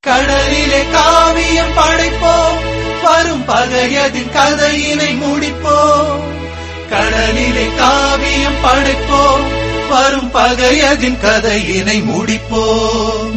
கடலிலே காவியம் படைப்போம் வரும் பகையதின் கதையினை முடிப்போம் கடலிலே காவியம் படைப்போம் வரும் பகையதின் கதையினை முடிப்போம்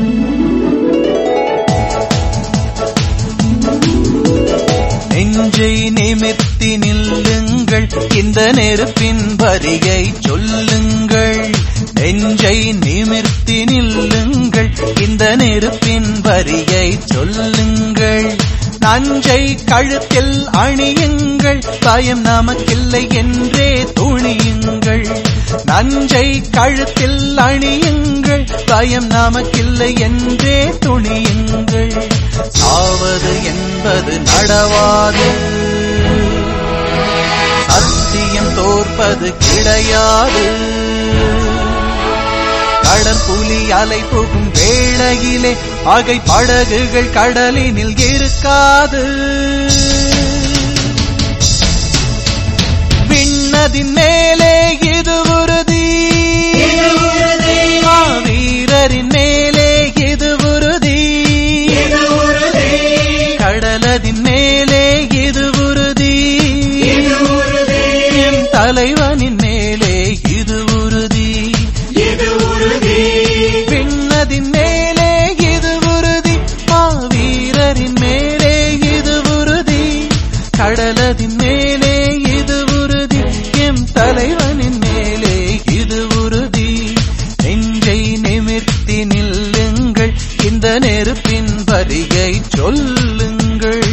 நெஞ்சை நிமிர்த்தி நில்லுங்கள் இந்த நெருப்பின் வரியை சொல்லுங்கள் நெஞ்சை நிமிர்த்தி நில்லுங்கள் இந்த நெருப்பின் வரியை சொல்லுங்கள் நஞ்சை கழுத்தில் அணியுங்கள் பயம் நமக்கில்லை என்றே துணியுங்கள் நஞ்சை கழுத்தில் அணியுங்கள் பயம் நமக்கில்லை என்றே துணியுங்கள் சாவது என்பது நடவாது சத்தியம் தோற்பது கிடையாது கடற்புலி அலை புகும் வேளையிலே அகை படகுகள் கடலினில் இருக்காது விண்ணதின் மேலே இது உறுதி வீரரின் மேலே இது உறுதி கடலதின் மேலே இது உறுதி என் தலைவனின் மேலே இது உறுதி விண்ணதின் மேலே இது உறுதி மாவீரரின் மேலே இது உறுதி கடலதின் மேலே இது உறுதி எம் தலைவனின் மேலே இது உறுதி நெஞ்சை நிமிர்த்தி நில்லுங்கள் இந்த நெருப்பின் வரியை சொல்லுங்கள்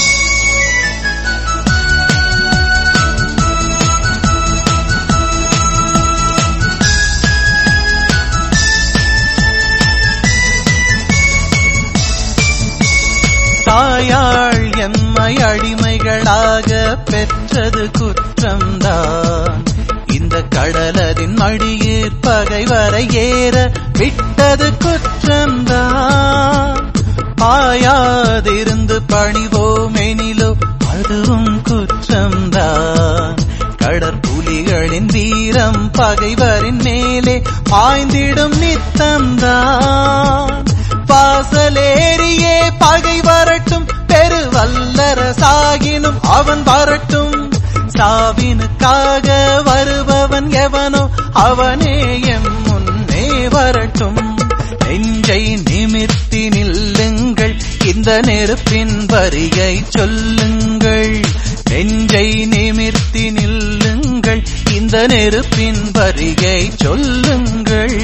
தாயாள் எம்மை அடிமைகளாக பெற்றது குற்றம்தான் இந்த கடலதின் மடியீர் பகைவரை ஏற விட்டது குற்றம்தான் பாயாதிருந்து பணிவோமெனிலோ அதுவும் குற்றம்தான் கடற்புலிகளின் வீரம் பகைவரின் மேலே பாய்ந்திடும் நித்தம்தான் வாசலேறியே பகை வரட்டும் பெரு வல்லரசாகினும் அவன் வரட்டும் சாவினுக்காக வருபவன் எவனோ அவனே எம் முன்னே வரட்டும் நெஞ்சை நிமிர்த்தி நில்லுங்கள் இந்த நெருப்பின் வரியை சொல்லுங்கள் நெஞ்சை நிமிர்த்தி நில்லுங்கள் இந்த நெருப்பின் வரியை சொல்லுங்கள்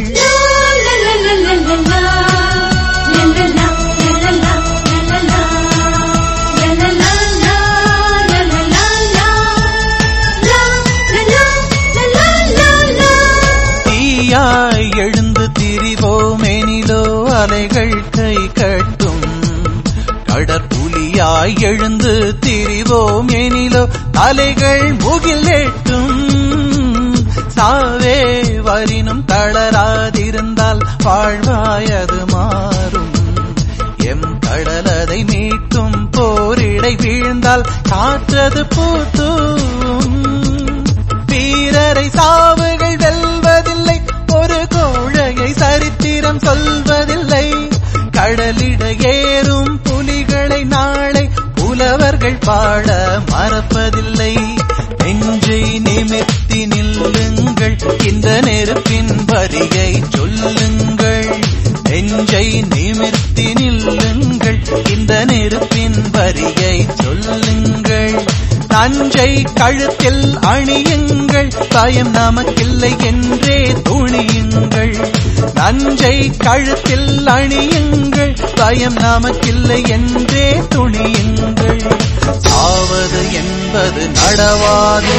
தீயாய் எழுந்து திரிவோமெனிலோ அலைகள் கை கட்டும் கடற்புலியாய் எழுந்து திரிவோம் எனிலோ அலைகள் முகில் எட்டும் சாவே வரினும் தளராதிருந்தால் வாழ்வாயது மாறும் எம் கடலதை மீட்டும் போரிடை வீழ்ந்தால் காற்றது பூத்தும் வீரரை சாவுகள் வெல்வதில்லை ஒரு கோழையை சரித்திரம் சொல்வதில்லை கடலிட ஏறும் புலிகளை நாளை புலவர்கள் பாட மறப்பதில்லை நெஞ்சை நிமிர்த்தி நில்லுங்கள் இந்த நெருப்பின் வரியை சொல்லுங்கள் நெஞ்சை நிமிர்த்தி நில்லுங்கள் இந்த நெருப்பின் வரியை சொல்லுங்கள் நஞ்சை கழுத்தில் அணியுங்கள் பயம் நமக்கில்லை என்றே துணியுங்கள் நஞ்சை கழுத்தில் அணியுங்கள் பயம் நமக்கில்லை என்றே துணியுங்கள் சாவது என்பது நடவாது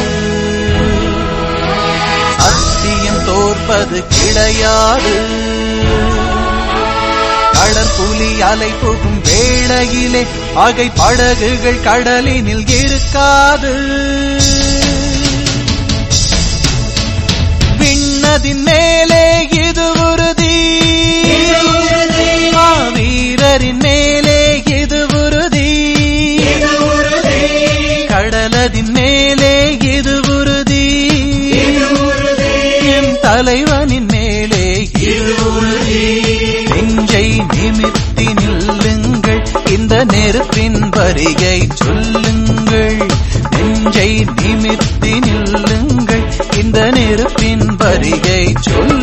சத்தியம் தோற்பது கிடையாது கடற்புலி அலை புகும் வேளையிலே அகை படகுகள் கடலினில் இருக்காது விண்ணதின் மேலே இது உறுதி வீரரின் மேலே இது உறுதி கடலதின் மேலே இது உறுதி என் தலைவனின் மேலே இது உறுதி நெஞ்சை நிமிர்த்தி நில்ல நெருப்பின் வருகை சொல்லுங்கள் நெஞ்சை நிமிர்த்தி நில்லுங்கள் இந்த நெருப்பின் வருகை சொல்லுங்கள்